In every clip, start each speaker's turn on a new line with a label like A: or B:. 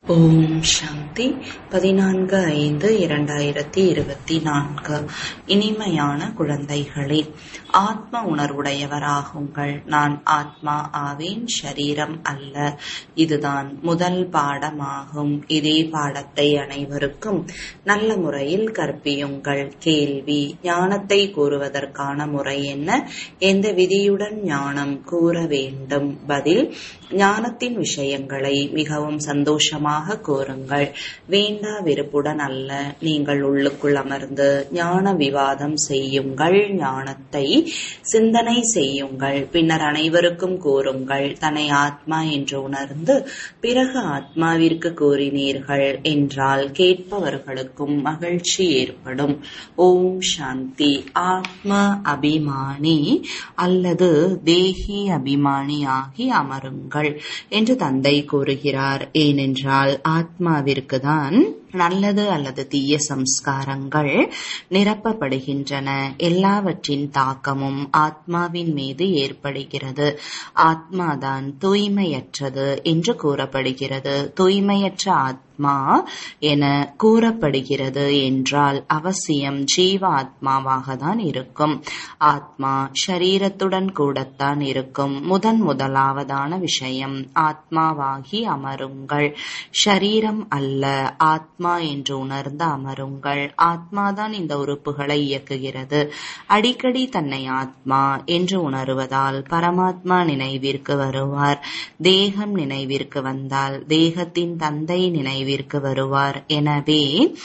A: ஓம் சாந்தி பதினான்கு ஐந்து இரண்டாயிரத்தி இருபத்தி நான்கு இனிமையான குழந்தைகளே ஆத்ம உணர்வுடையவராகுங்கள் நான் ஆத்மா ஆவேன் ஷரீரம் அல்ல இதுதான் முதல் பாடமாகும் இதே பாடத்தை அனைவருக்கும் நல்ல முறையில் கற்பியுங்கள் கேள்வி ஞானத்தை கூறுவதற்கான முறை என்ன எந்த விதியுடன் ஞானம் கூற வேண்டும் பதில் ஞானத்தின் விஷயங்களை மிகவும் சந்தோஷமாக ஞானமாக கூறுங்கள் வேண்டா விருப்புடன் அல்ல நீங்கள் உள்ளுக்குள் அமர்ந்து ஞான விவாதம் செய்யுங்கள் ஞானத்தை சிந்தனை செய்யுங்கள் பின்னர் அனைவருக்கும் கூறுங்கள் தன்னை ஆத்மா என்று உணர்ந்து பிறகு ஆத்மாவிற்கு கூறினீர்கள் என்றால் கேட்பவர்களுக்கும் மகிழ்ச்சி ஏற்படும் ஓம் சாந்தி ஆத்ம அபிமானி அல்லது தேகி அபிமானி ஆகி அமருங்கள் என்று தந்தை கூறுகிறார் ஏனென்றால் ஆத்மாவிற்கு தான் நல்லது அல்லது தீய சம்ஸ்காரங்கள் நிரப்பப்படுகின்றன எல்லாவற்றின் தாக்கமும் ஆத்மாவின் மீது ஏற்படுகிறது ஆத்மாதான் தூய்மையற்றது என்று கூறப்படுகிறது தூய்மையற்ற ஆத்மா என கூறப்படுகிறது என்றால் அவசியம் ஜீவ ஆத்மாவாக தான் இருக்கும் ஆத்மா ஷரீரத்துடன் கூடத்தான் இருக்கும் முதன் முதலாவதான விஷயம் ஆத்மாவாகி அமருங்கள் ஷரீரம் அல்ல ஆத்மா என்று உணர்ந்து அமருங்கள் ஆத்மாதான் இந்த உறுப்புகளை இயக்குகிறது அடிக்கடி தன்னை ஆத்மா என்று உணருவதால் பரமாத்மா நினைவிற்கு வருவார் தேகம் நினைவிற்கு வந்தால் தேகத்தின் தந்தை நினைவிற்கு வருவார் எனவே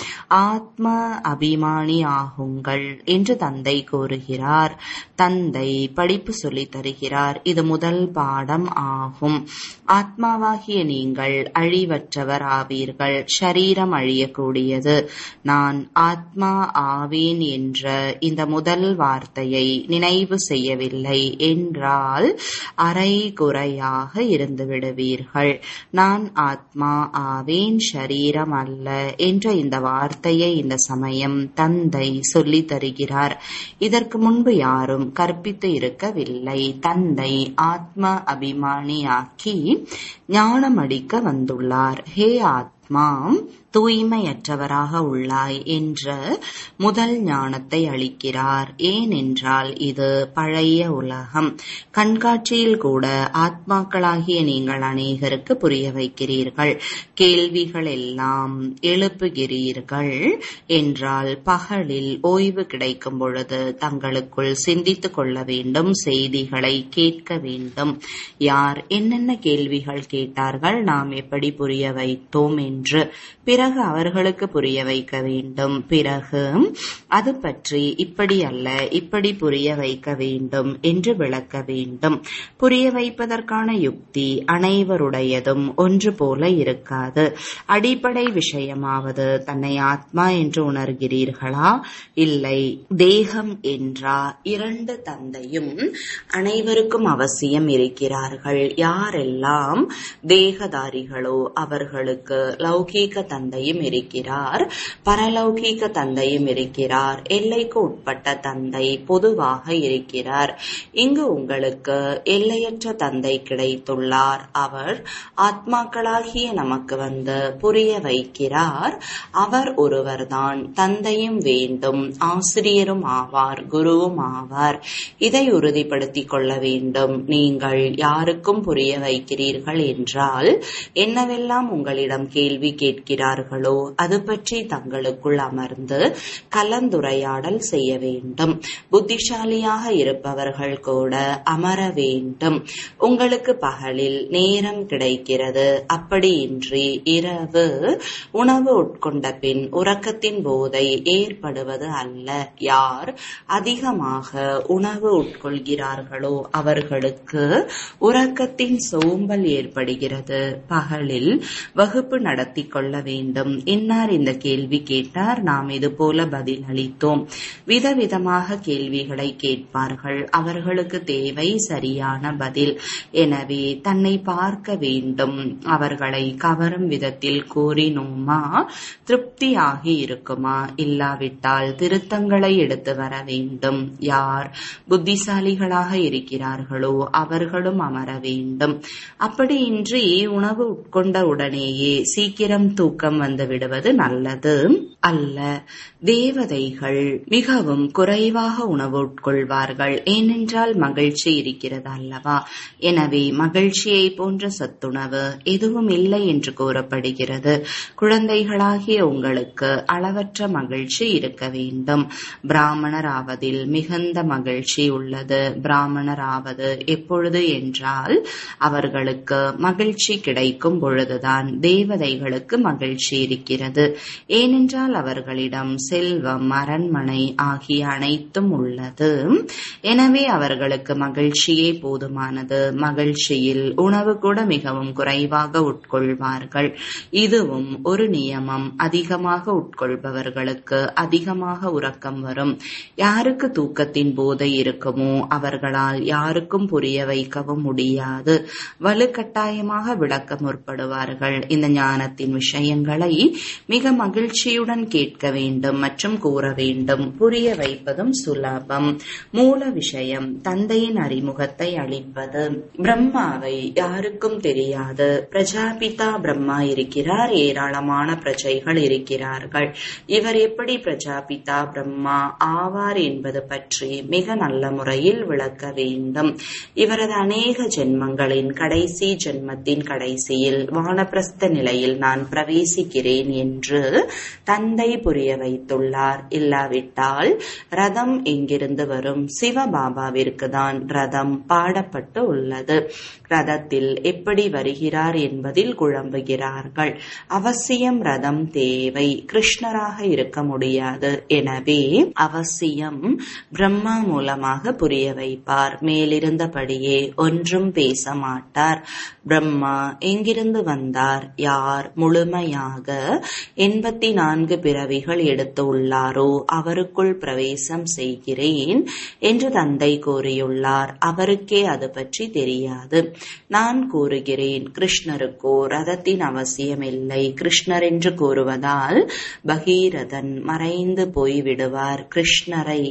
A: ஆத்ம அபிமானி ஆகுங்கள் என்று தந்தை கூறுகிறார் தந்தை படிப்பு சொல்லித் தருகிறார் இது முதல் பாடம் ஆகும் ஆத்மாவாகிய நீங்கள் அழிவற்றவர் ஆவீர்கள் ஷரீரம் அழியக்கூடியது நான் ஆத்மா ஆவேன் என்ற இந்த முதல் வார்த்தையை நினைவு செய்யவில்லை என்றால் அரை குறையாக இருந்து விடுவீர்கள் நான் ஆத்மா ஆவேன் ஷரீரம் அல்ல என்ற இந்த வார்த்தையை இந்த சமயம் தந்தை சொல்லித் தருகிறார் இதற்கு முன்பு யாரும் கற்பித்து இருக்கவில்லை தந்தை ஆத்ம அபிமானியாக்கி ஞானம் அடிக்க வந்துள்ளார் ஹே ஆத்மா தூய்மையற்றவராக உள்ளாய் என்ற முதல் ஞானத்தை அளிக்கிறார் ஏனென்றால் இது பழைய உலகம் கண்காட்சியில் கூட ஆத்மாக்களாகிய நீங்கள் அநேகருக்கு புரிய வைக்கிறீர்கள் கேள்விகள் எல்லாம் எழுப்புகிறீர்கள் என்றால் பகலில் ஓய்வு கிடைக்கும் பொழுது தங்களுக்குள் சிந்தித்துக் கொள்ள வேண்டும் செய்திகளை கேட்க வேண்டும் யார் என்னென்ன கேள்விகள் கேட்டார்கள் நாம் எப்படி புரிய வைத்தோம் என்று பிறகு அவர்களுக்கு புரிய வைக்க வேண்டும் பிறகு அது பற்றி இப்படி அல்ல இப்படி புரிய வைக்க வேண்டும் என்று விளக்க வேண்டும் புரிய வைப்பதற்கான யுக்தி அனைவருடையதும் ஒன்று போல இருக்காது அடிப்படை விஷயமாவது தன்னை ஆத்மா என்று உணர்கிறீர்களா இல்லை தேகம் என்றா இரண்டு தந்தையும் அனைவருக்கும் அவசியம் இருக்கிறார்கள் யாரெல்லாம் தேகதாரிகளோ அவர்களுக்கு லௌகீக தந்தையும் இருக்கிறார் பரலௌகீக தந்தையும் இருக்கிறார் எல்லைக்கு உட்பட்ட தந்தை பொதுவாக இருக்கிறார் இங்கு உங்களுக்கு எல்லையற்ற தந்தை கிடைத்துள்ளார் அவர் ஆத்மாக்களாகிய நமக்கு வந்து புரிய வைக்கிறார் அவர் ஒருவர்தான் தந்தையும் வேண்டும் ஆசிரியரும் ஆவார் குருவும் ஆவார் இதை உறுதிப்படுத்திக் கொள்ள வேண்டும் நீங்கள் யாருக்கும் புரிய வைக்கிறீர்கள் என்றால் என்னவெல்லாம் உங்களிடம் கேள்வி கேட்கிறார்களோ அது பற்றி தங்களுக்குள் அமர்ந்து கலந்துரையாடல் செய்ய வேண்டும் புத்திசாலியாக இருப்பவர்கள் கூட அமர வேண்டும் உங்களுக்கு பகலில் நேரம் கிடைக்கிறது அப்படியின்றி இரவு உணவு உட்கொண்ட பின் உறக்கத்தின் போதை ஏற்படுவது அல்ல யார் அதிகமாக உணவு உட்கொள்கிறார்களோ அவர்களுக்கு உறக்கத்தின் சோம்பல் ஏற்படுகிறது பகலில் வகுப்பு நடத்தி கொள்ள வேண்டும் இன்னார் இந்த கேள்வி கேட்டார் நாம் இது போல பதில் அளித்தோம் விதவிதமாக கேள்விகளை கேட்பார்கள் அவர்களுக்கு தேவை சரியான பதில் எனவே தன்னை பார்க்க வேண்டும் அவர்களை கவரும் விதத்தில் கூறினோமா திருப்தியாகி இருக்குமா இல்லாவிட்டால் திருத்தங்களை எடுத்து வர வேண்டும் யார் புத்திசாலிகளாக இருக்கிறார்களோ அவர்களும் அமர வேண்டும் அப்படியின்றி உணவு உட்கொண்ட உடனேயே சீக்கிரம் சீக்கிரம் தூக்கம் வந்து விடுவது நல்லது அல்ல தேவதைகள் மிகவும் குறைவாக உணவு உட்கொள்வார்கள் ஏனென்றால் மகிழ்ச்சி இருக்கிறது அல்லவா எனவே மகிழ்ச்சியை போன்ற சத்துணவு எதுவும் இல்லை என்று கூறப்படுகிறது குழந்தைகளாகிய உங்களுக்கு அளவற்ற மகிழ்ச்சி இருக்க வேண்டும் பிராமணர் ஆவதில் மிகுந்த மகிழ்ச்சி உள்ளது பிராமணர் ஆவது எப்பொழுது என்றால் அவர்களுக்கு மகிழ்ச்சி கிடைக்கும் பொழுதுதான் தேவதைகளுக்கு மகிழ்ச்சி இருக்கிறது ஏனென்றால் அவர்களிடம் செல்வம் அரண்மனை ஆகிய அனைத்தும் உள்ளது எனவே அவர்களுக்கு மகிழ்ச்சியே போதுமானது மகிழ்ச்சியில் உணவு கூட மிகவும் குறைவாக உட்கொள்வார்கள் இதுவும் ஒரு நியமம் அதிகமாக உட்கொள்பவர்களுக்கு அதிகமாக உறக்கம் வரும் யாருக்கு தூக்கத்தின் போதை இருக்குமோ அவர்களால் யாருக்கும் புரிய வைக்கவும் முடியாது வலுக்கட்டாயமாக விளக்க முற்படுவார்கள் இந்த ஞானத்தின் விஷயங்களை மிக மகிழ்ச்சியுடன் கேட்க வேண்டும் மற்றும் கூற வேண்டும் புரிய வைப்பதும் சுலபம் மூல விஷயம் தந்தையின் அறிமுகத்தை அளிப்பது பிரம்மாவை யாருக்கும் தெரியாது பிரஜாபிதா பிரம்மா இருக்கிறார் ஏராளமான பிரஜைகள் இருக்கிறார்கள் இவர் எப்படி பிரஜாபிதா பிரம்மா ஆவார் என்பது பற்றி மிக நல்ல முறையில் விளக்க வேண்டும் இவரது அநேக ஜென்மங்களின் கடைசி ஜென்மத்தின் கடைசியில் வானப்பிரஸ்த நிலையில் நான் பிரவேசிக்கிறேன் என்று தந்தை புரிய வைத்துள்ளார் இல்லாவிட்டால் ரதம் எங்கிருந்து வரும் சிவபாபாவிற்கு தான் ரதம் பாடப்பட்டு உள்ளது ரதத்தில் எப்படி வருகிறார் என்பதில் குழம்புகிறார்கள் அவசியம் ரதம் தேவை கிருஷ்ணராக இருக்க முடியாது எனவே அவசியம் பிரம்மா மூலமாக புரிய வைப்பார் மேலிருந்தபடியே ஒன்றும் பேச மாட்டார் பிரம்மா எங்கிருந்து வந்தார் யார் முழுமையாக எண்பத்தி நான்கு பிறவிகள் எடுத்து உள்ளாரோ அவருக்குள் பிரவேசம் செய்கிறேன் என்று தந்தை கூறியுள்ளார் அவருக்கே அது பற்றி தெரியாது நான் கூறுகிறேன் கிருஷ்ணருக்கோ ரதத்தின் அவசியமில்லை கிருஷ்ணர் என்று கூறுவதால் பகீரதன் மறைந்து போய் விடுவார் கிருஷ்ணரை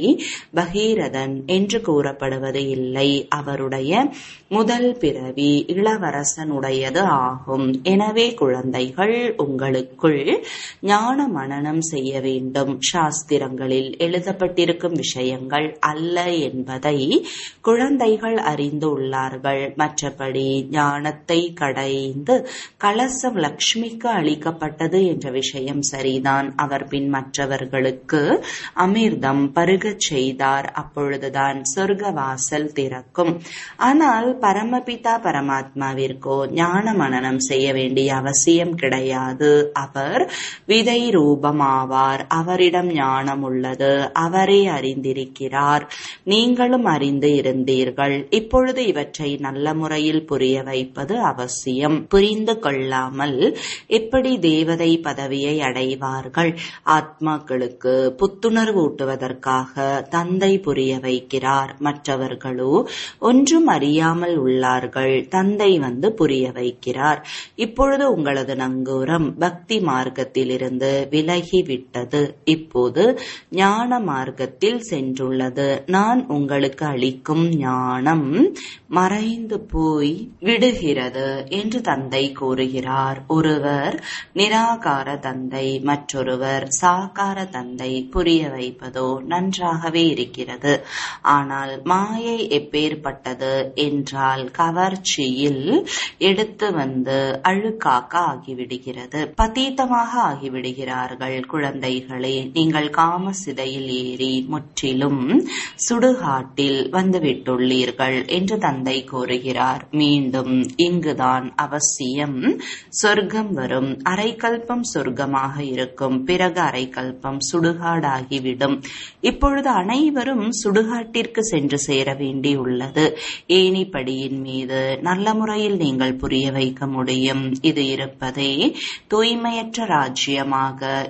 A: பகீரதன் என்று கூறப்படுவது இல்லை அவருடைய முதல் பிறவி இளவரசனுடையது ஆகும் எனவே குழந்தைகள் உங்களுக்குள் ஞான மனனம் செய்ய வேண்டும் சாஸ்திரங்களில் எழுதப்பட்டிருக்கும் விஷயங்கள் அல்ல என்பதை குழந்தைகள் அறிந்து உள்ளார்கள் மற்றபடி ஞானத்தை கடைந்து கலசம் லக்ஷ்மிக்கு அளிக்கப்பட்டது என்ற விஷயம் சரிதான் அவர் பின் மற்றவர்களுக்கு அமிர்தம் பருகச் செய்தார் அப்பொழுதுதான் சொர்க்க வாசல் திறக்கும் ஆனால் பரமபிதா பரமாத்மாவிற்கோ ஞான மனனம் செய்ய வேண்டிய அவசியம் கிடையாது அவர் விதை ரூபமாவார் அவரிடம் ஞானம் உள்ளது அவரே அறிந்திருக்கிறார் நீங்களும் அறிந்து இருந்தீர்கள் இப்பொழுது இவற்றை நல்ல முறையில் புரிய வைப்பது அவசியம் புரிந்து கொள்ளாமல் எப்படி தேவதை பதவியை அடைவார்கள் ஆத்மாக்களுக்கு புத்துணர்வு ஊட்டுவதற்காக தந்தை புரிய வைக்கிறார் மற்றவர்களோ ஒன்றும் அறியாமல் உள்ளார்கள் தந்தை வந்து புரிய வைக்கிறார் இப்பொழுது உங்களது நங்கூரம் பக்தி மார்க்கத்திலிருந்து விலகிவிட்டது இப்போது ஞான மார்க்கத்தில் சென்றுள்ளது நான் உங்களுக்கு அளிக்கும் ஞானம் மறைந்து போய் விடுகிறது என்று தந்தை கூறுகிறார் ஒருவர் நிராகார தந்தை மற்றொருவர் சாகார தந்தை புரிய வைப்பதோ நன்றாகவே இருக்கிறது ஆனால் மாயை எப்பேற்பட்டது என்றால் கவர்ச்சியில் எடுத்து வந்து அழுக்காக்க ஆகிவிடுகிறது பதீத்தமாக ஆகிவிடுகிறார்கள் குழந்தைகளே நீங்கள் காம சிதையில் ஏறி முற்றிலும் சுடுகாட்டில் வந்துவிட்டுள்ளீர்கள் என்று தந்தை கூறுகிறார் மீண்டும் இங்குதான் அவசியம் சொர்க்கம் வரும் அரைக்கல்பம் சொர்க்கமாக இருக்கும் பிறகு அரைக்கல்பம் சுடுகாடாகிவிடும் இப்பொழுது அனைவரும் சுடுகாட்டிற்கு சென்று சேர வேண்டியுள்ளது ஏணிப்படியின் மீது நல்ல முறையில் நீங்கள் புரிய வைக்க முடியும் இது இருப்பதே தூய்மையற்ற ராஜ்யமாக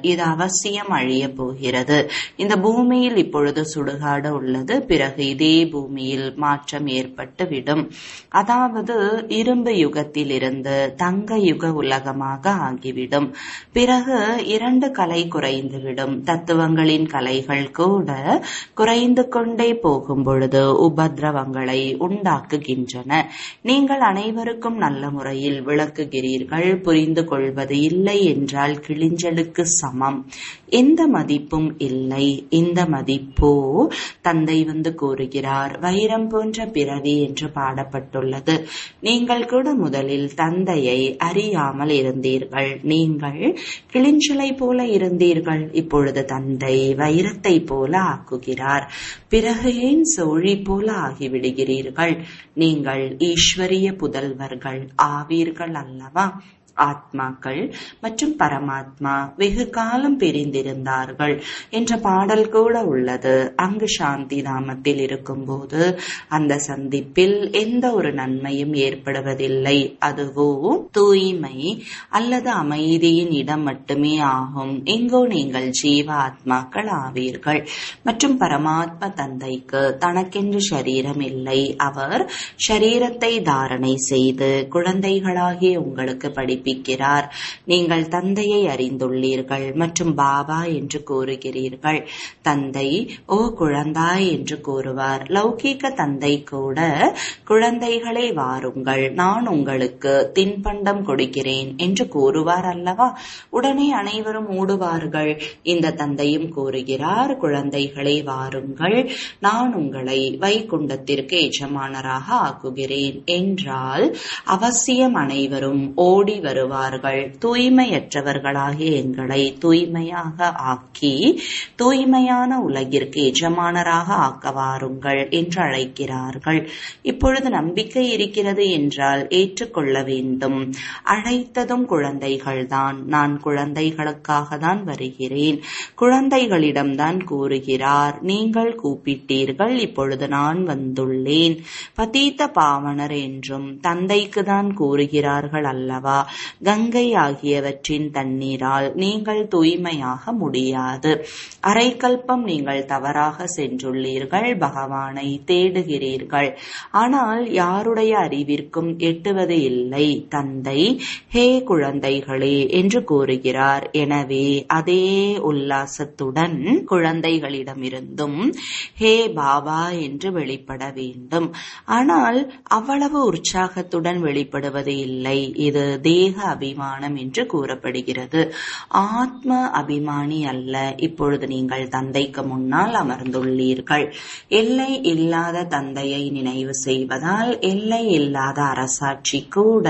A: இது அவசியம் அழிய போகிறது இந்த பூமியில் இப்பொழுது சுடுகாடு உள்ளது பிறகு இதே பூமியில் மாற்றம் ஏற்பட்டு விடும் அதாவது இரும்பு யுகத்தில் இருந்து தங்க யுக உலகமாக ஆகிவிடும் பிறகு இரண்டு கலை குறைந்துவிடும் தத்துவங்களின் கலைகள் கூட குறைந்து கொண்டே போகும் பொழுது உபதிரவங்களை உண்டாக்குகின்றன நீங்கள் அனைவருக்கும் நல்ல முறையில் விளக்குகிறீர்கள் புரிந்து கொள்வது இல்லை என்றால் கிழிஞ்சலுக்கு சமம் எந்த மதிப்பும் இல்லை இந்த மதிப்போ தந்தை வந்து கூறுகிறார் வைரம் போன்ற பிறவி என்று பாடப்பட்டுள்ளது நீங்கள் கூட முதலில் தந்தையை அறியாமல் இருந்தீர்கள் நீங்கள் கிளிஞ்சலை போல இருந்தீர்கள் இப்பொழுது தந்தை வைரத்தை போல ஆக்குகிறார் பிறகு ஏன் சோழி போல ஆகிவிடுகிறீர்கள் நீங்கள் ஈஸ்வரிய புதல்வர்கள் ஆவீர்கள் அல்லவா ஆத்மாக்கள் மற்றும் பரமாத்மா வெகு காலம் பிரிந்திருந்தார்கள் என்ற பாடல் கூட உள்ளது அங்கு சாந்தி தாமத்தில் இருக்கும்போது அந்த சந்திப்பில் எந்த ஒரு நன்மையும் ஏற்படுவதில்லை அதுவோ தூய்மை அல்லது அமைதியின் இடம் மட்டுமே ஆகும் எங்கோ நீங்கள் ஜீவ ஆத்மாக்கள் ஆவீர்கள் மற்றும் பரமாத்மா தந்தைக்கு தனக்கென்று சரீரம் இல்லை அவர் ஷரீரத்தை தாரணை செய்து குழந்தைகளாகிய உங்களுக்கு படிப்பு படிப்பிக்கிறார் நீங்கள் தந்தையை அறிந்துள்ளீர்கள் மற்றும் பாபா என்று கூறுகிறீர்கள் தந்தை ஓ குழந்தாய் என்று கூறுவார் லௌகீக தந்தை கூட குழந்தைகளை வாருங்கள் நான் உங்களுக்கு தின்பண்டம் கொடுக்கிறேன் என்று கூறுவார் அல்லவா உடனே அனைவரும் ஓடுவார்கள் இந்த தந்தையும் கூறுகிறார் குழந்தைகளை வாருங்கள் நான் உங்களை வைகுண்டத்திற்கு எஜமானராக ஆக்குகிறேன் என்றால் அவசியம் அனைவரும் ஓடி வருவார்கள் தூய்மையற்றவர்களாகிய எங்களை தூய்மையாக ஆக்கி தூய்மையான உலகிற்கு எஜமானராக ஆக்க வாருங்கள் என்று அழைக்கிறார்கள் இப்பொழுது நம்பிக்கை இருக்கிறது என்றால் ஏற்றுக்கொள்ள வேண்டும் அழைத்ததும் குழந்தைகள்தான் நான் குழந்தைகளுக்காக தான் வருகிறேன் குழந்தைகளிடம்தான் கூறுகிறார் நீங்கள் கூப்பிட்டீர்கள் இப்பொழுது நான் வந்துள்ளேன் பதீத்த பாவனர் என்றும் தந்தைக்கு தான் கூறுகிறார்கள் அல்லவா கங்கை ஆகியவற்றின் தண்ணீரால் நீங்கள் தூய்மையாக முடியாது அரைக்கல்பம் நீங்கள் தவறாக சென்றுள்ளீர்கள் பகவானை தேடுகிறீர்கள் ஆனால் யாருடைய அறிவிற்கும் எட்டுவது இல்லை தந்தை ஹே குழந்தைகளே என்று கூறுகிறார் எனவே அதே உல்லாசத்துடன் குழந்தைகளிடமிருந்தும் ஹே பாபா என்று வெளிப்பட வேண்டும் ஆனால் அவ்வளவு உற்சாகத்துடன் வெளிப்படுவது இல்லை இது தேக அபிமானம் என்று கூறப்படுகிறது ஆத்ம அபிமானி அல்ல இப்பொழுது நீங்கள் தந்தைக்கு முன்னால் அமர்ந்துள்ளீர்கள் எல்லை இல்லாத தந்தையை நினைவு செய்வதால் எல்லை இல்லாத அரசாட்சி கூட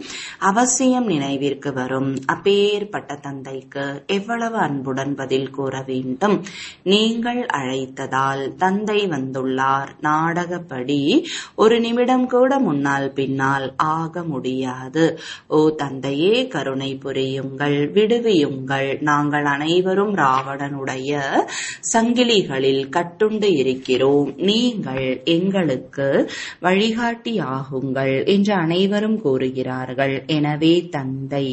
A: அவசியம் நினைவிற்கு வரும் அப்பேற்பட்ட தந்தைக்கு எவ்வளவு அன்புடன் பதில் கூற வேண்டும் நீங்கள் அழைத்ததால் தந்தை வந்துள்ளார் நாடகப்படி ஒரு நிமிடம் கூட முன்னால் பின்னால் ஆக முடியாது ஓ தந்தையே கருணை புரியுங்கள் விடுவியுங்கள் நாங்கள் அனைவரும் ராவணனுடைய சங்கிலிகளில் கட்டுண்டு இருக்கிறோம் நீங்கள் எங்களுக்கு வழிகாட்டியாகுங்கள் என்று அனைவரும் கூறுகிறார்கள் எனவே தந்தை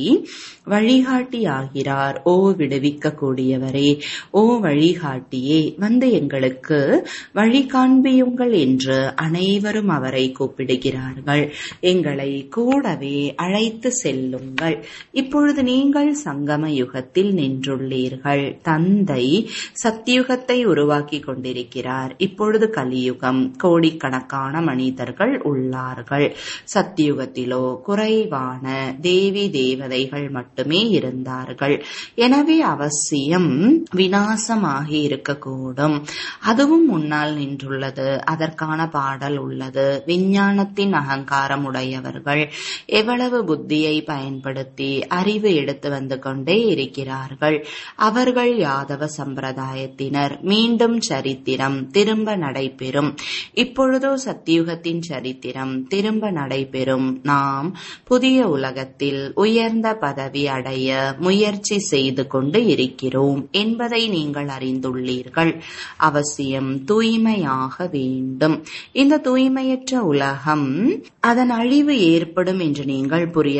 A: வழிகாட்டியாகிறார் ஓ விடுவிக்க கூடியவரே ஓ வழிகாட்டியே வந்து எங்களுக்கு வழி காண்பியுங்கள் என்று அனைவரும் அவரை கூப்பிடுகிறார்கள் எங்களை கூடவே அழைத்து செல்லுங்கள் இப்பொழுது நீங்கள் சங்கம யுகத்தில் நின்றுள்ளீர்கள் தந்தை சத்தியுகத்தை உருவாக்கி கொண்டிருக்கிறார் இப்பொழுது கலியுகம் கோடிக்கணக்கான மனிதர்கள் உள்ளார்கள் சத்தியுகத்திலோ குறைவான தேவி தேவதைகள் மட்டுமே இருந்தார்கள் எனவே அவசியம் வினாசமாகி இருக்கக்கூடும் அதுவும் முன்னால் நின்றுள்ளது அதற்கான பாடல் உள்ளது விஞ்ஞானத்தின் அகங்காரம் உடையவர்கள் எவ்வளவு புத்தியை பயன்படுத்தி அறிவு எடுத்து வந்து கொண்டே இருக்கிறார்கள் அவர்கள் யாதவ சம்பிரதாயத்தினர் மீண்டும் சரித்திரம் திரும்ப நடைபெறும் இப்பொழுதோ சத்தியுகத்தின் சரித்திரம் திரும்ப நடைபெறும் நாம் புதிய உலகத்தில் உயர்ந்த பதவி அடைய முயற்சி செய்து கொண்டு இருக்கிறோம் என்பதை நீங்கள் அறிந்துள்ளீர்கள் அவசியம் தூய்மையாக வேண்டும் இந்த தூய்மையற்ற உலகம் அதன் அழிவு ஏற்படும் என்று நீங்கள் புரிய வைக்கிறீர்கள்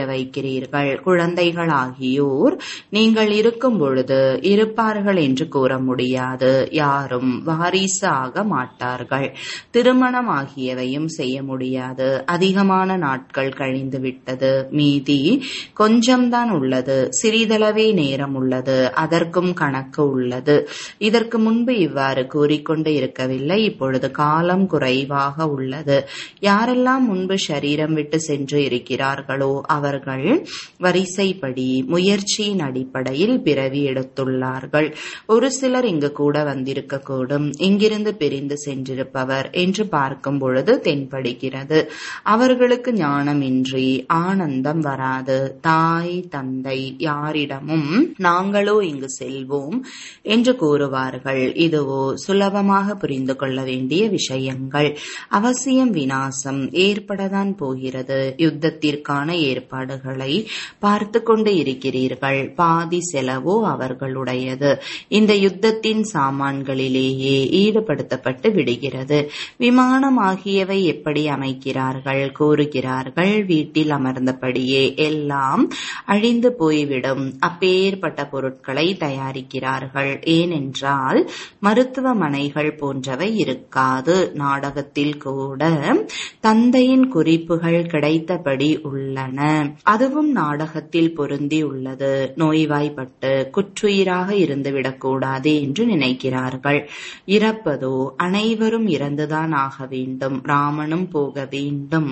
A: இருக்கிறீர்கள் குழந்தைகளாகியோர் நீங்கள் இருக்கும் பொழுது இருப்பார்கள் என்று கூற முடியாது யாரும் வாரிசு ஆக மாட்டார்கள் திருமணம் ஆகியவையும் செய்ய முடியாது அதிகமான நாட்கள் கழிந்து விட்டது மீதி கொஞ்சம்தான் உள்ளது சிறிதளவே நேரம் உள்ளது அதற்கும் கணக்கு உள்ளது இதற்கு முன்பு இவ்வாறு கூறிக்கொண்டு இருக்கவில்லை இப்பொழுது காலம் குறைவாக உள்ளது யாரெல்லாம் முன்பு சரீரம் விட்டு சென்று இருக்கிறார்களோ அவர்கள் வரிசைப்படி முயற்சியின் அடிப்படையில் பிறவி எடுத்துள்ளார்கள் ஒரு சிலர் இங்கு கூட வந்திருக்க கூடும் இங்கிருந்து பிரிந்து சென்றிருப்பவர் என்று பார்க்கும் பொழுது தென்படுகிறது அவர்களுக்கு ஞானமின்றி ஆனந்தம் வராது தாய் தந்தை யாரிடமும் நாங்களோ இங்கு செல்வோம் என்று கூறுவார்கள் இதுவோ சுலபமாக புரிந்து கொள்ள வேண்டிய விஷயங்கள் அவசியம் வினாசம் ஏற்படத்தான் போகிறது யுத்தத்திற்கான ஏற்பாடுகளை பார்த்து கொண்டு இருக்கிறீர்கள் பாதி செலவோ அவர்களுடையது இந்த யுத்தத்தின் சாமான்களிலேயே ஈடுபடுத்தப்பட்டு விடுகிறது விமானம் ஆகியவை எப்படி அமைக்கிறார்கள் கூறுகிறார்கள் வீட்டில் அமர்ந்தபடியே எல்லாம் அழிந்து போய்விடும் அப்பேற்பட்ட பொருட்களை தயாரிக்கிறார்கள் ஏனென்றால் மருத்துவமனைகள் போன்றவை இருக்காது நாடகத்தில் கூட தந்தையின் குறிப்புகள் கிடைத்தபடி உள்ளன அதுவும் நாடகத்தில் பொருந்தி உள்ளது நோய்வாய்ப்பட்டு குற்றுயிராக இருந்துவிடக்கூடாது என்று நினைக்கிறார்கள் இறப்பதோ அனைவரும் இறந்துதான் ஆக வேண்டும் ராமனும் போக வேண்டும்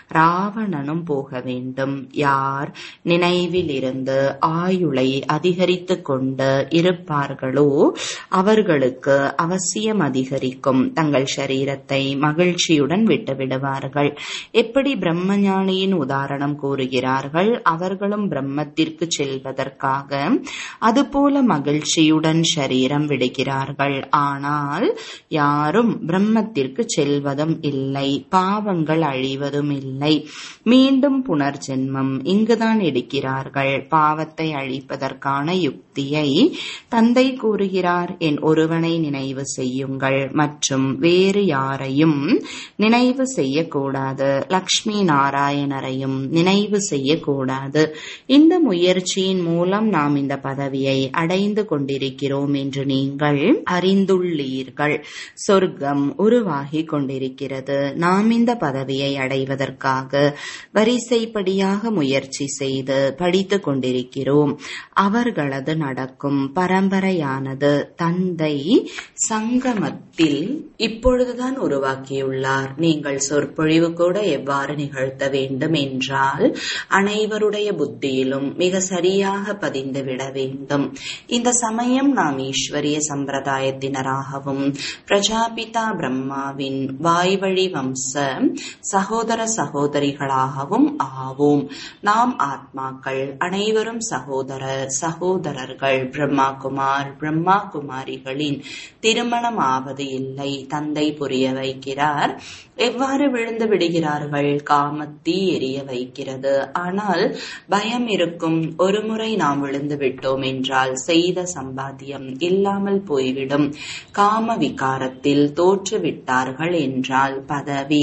A: ராவணனும் போக வேண்டும் யார் நினைவில் இருந்து ஆயுளை அதிகரித்துக் கொண்டு இருப்பார்களோ அவர்களுக்கு அவசியம் அதிகரிக்கும் தங்கள் சரீரத்தை மகிழ்ச்சியுடன் விட்டுவிடுவார்கள் எப்படி பிரம்மஞானியின் உதாரணம் கூறுகிறார்கள் அவர்களும் பிரம்மத்திற்கு செல்வதற்காக அதுபோல மகிழ்ச்சியுடன் சரீரம் விடுகிறார்கள் ஆனால் யாரும் பிரம்மத்திற்கு செல்வதும் இல்லை பாவங்கள் அழிவதும் இல்லை மீண்டும் புனர்ஜென்மம் இங்குதான் எடுக்கிறார்கள் பாவத்தை அழிப்பதற்கான யுக்தியை தந்தை கூறுகிறார் என் ஒருவனை நினைவு செய்யுங்கள் மற்றும் வேறு யாரையும் நினைவு செய்யக்கூடாது லக்ஷ்மி நாராயணரையும் நினைவு செய்யக்கூடாது இந்த முயற்சியின் மூலம் நாம் இந்த பதவியை அடைந்து கொண்டிருக்கிறோம் என்று நீங்கள் அறிந்துள்ளீர்கள் சொர்க்கம் உருவாகி கொண்டிருக்கிறது நாம் இந்த பதவியை அடைவதற்காக வரிசைப்படியாக முயற்சி செய்து படித்துக் கொண்டிருக்கிறோம் அவர்களது நடக்கும் பரம்பரையானது தந்தை சங்கமத்தில் இப்பொழுதுதான் உருவாக்கியுள்ளார் நீங்கள் சொற்பொழிவு கூட எவ்வாறு நிகழ்த்த வேண்டும் என்றால் அனைவருடைய புத்தியிலும் மிக சரியாக பதிந்து விட வேண்டும் இந்த சமயம் நாம் ஈஸ்வரிய சம்பிரதாயத்தினராகவும் பிரஜாபிதா பிரம்மாவின் வாய்வழி வம்ச சகோதர சகோதரிகளாகவும் ஆவோம் நாம் ஆத்மாக்கள் அனைவரும் சகோதர சகோதரர்கள் பிரம்மா குமார் பிரம்மா குமாரிகளின் திருமணம் ஆவது இல்லை தந்தை புரிய வைக்கிறார் எவ்வாறு விழுந்து விடுகிறார்கள் காமத்தீ எரிய வைக்கிறது ஆனால் பயம் இருக்கும் ஒருமுறை நாம் விழுந்து விட்டோம் என்றால் செய்த சம்பாத்தியம் இல்லாமல் போய்விடும் காம விகாரத்தில் தோற்றுவிட்டார்கள் என்றால் பதவி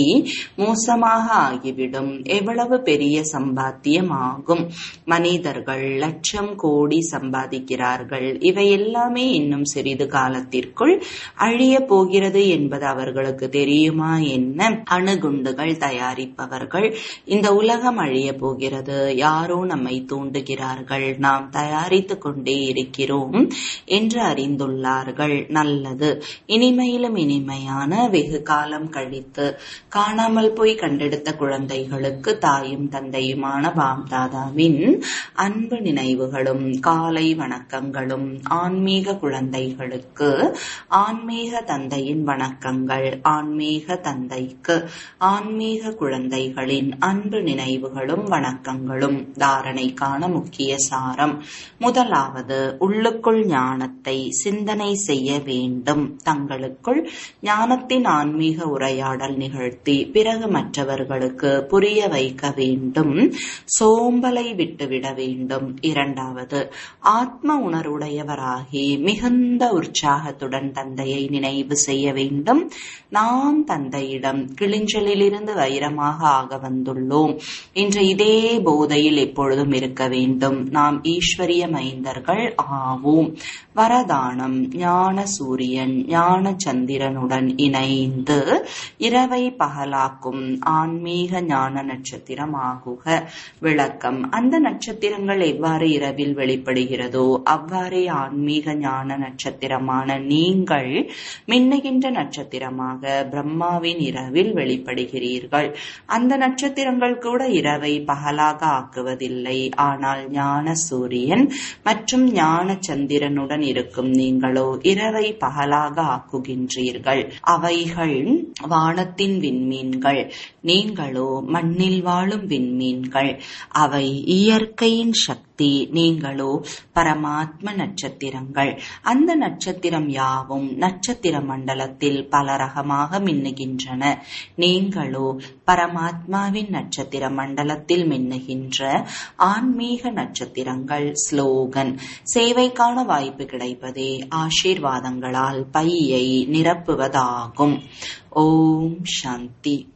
A: மோசமாக ஆகிவிடும் எவ்வளவு பெரிய சம்பாத்தியம் ஆகும் மனிதர்கள் லட்சம் கோடி சம்பாதிக்கிறார்கள் இவை எல்லாமே இன்னும் சிறிது காலத்திற்குள் அழிய போகிறது என்பது அவர்களுக்கு தெரியுமா என்ன அணுகுண்டுகள் தயாரிப்பவர்கள் இந்த உலகம் அழிய போகிறது யாரோ நம்மை தூண்டுகிறார்கள் நாம் தயாரித்துக் கொண்டே இருக்கிறோம் என்று அறிந்துள்ளார்கள் நல்லது இனிமையிலும் இனிமையான வெகு காலம் கழித்து காணாமல் போய் கண்டெடுத்த குழந்தைகளுக்கு தாயும் தந்தையுமான பாம் தாதாவின் அன்பு நினைவுகளும் காலை வணக்கங்களும் ஆன்மீக குழந்தைகளுக்கு ஆன்மீக தந்தையின் வணக்கங்கள் ஆன்மீக தந்தைக்கு ஆன்மீக குழந்தைகளின் அன்பு நினைவுகளும் வணக்கங்களும் தாரணைக்கான முக்கிய சாரம் முதலாவது உள்ளுக்குள் ஞானத்தை சிந்தனை செய்ய வேண்டும் தங்களுக்குள் ஞானத்தின் ஆன்மீக உரையாடல் நிகழ்த்தி பிறகு மற்றவர்களுக்கு புரிய வைக்க வேண்டும் சோம்பலை விட்டுவிட வேண்டும் இரண்டாவது ஆத்ம உணர்வுடையவராகி மிகுந்த உற்சாகத்துடன் தந்தையை நினைவு செய்ய வேண்டும் நாம் தந்தையிடம் கிளிஞ்சலிலிருந்து வைரமாக ஆக வந்துள்ளோம் இன்று இதே போதையில் எப்பொழுதும் இருக்க வேண்டும் நாம் ஈஸ்வரிய மைந்தர்கள் ஆவோம் வரதானம் ஞான சூரியன் ஞான சந்திரனுடன் இணைந்து இரவை பகலாக்கும் ஆன்மீக ஞான நட்சத்திரம் ஆகுக விளக்கம் அந்த நட்சத்திரங்கள் எவ்வாறு இரவில் வெளிப்படுகிறதோ அவ்வாறே ஆன்மீக ஞான நட்சத்திரமான நீங்கள் மின்னுகின்ற நட்சத்திரமாக பிரம்மாவின் இரவில் வெளிப்படுகிறீர்கள் அந்த நட்சத்திரங்கள் கூட இரவை பகலாக ஆக்குவதில்லை ஆனால் ஞான சூரியன் மற்றும் ஞான சந்திரனுடன் இருக்கும் நீங்களோ இரவை பகலாக ஆக்குகின்றீர்கள் அவைகள் வானத்தின் விண்மீன்கள் நீங்களோ மண்ணில் வாழும் விண்மீன்கள் அவை இயற்கையின் சக்தி நீங்களோ பரமாத்ம நட்சத்திரங்கள் அந்த நட்சத்திரம் யாவும் நட்சத்திர மண்டலத்தில் பல ரகமாக மின்னுகின்றன நீங்களோ பரமாத்மாவின் நட்சத்திர மண்டலத்தில் மின்னுகின்ற ஆன்மீக நட்சத்திரங்கள் ஸ்லோகன் சேவைக்கான வாய்ப்பு கிடைப்பதே ஆசீர்வாதங்களால் பையை நிரப்புவதாகும் ஓம் சாந்தி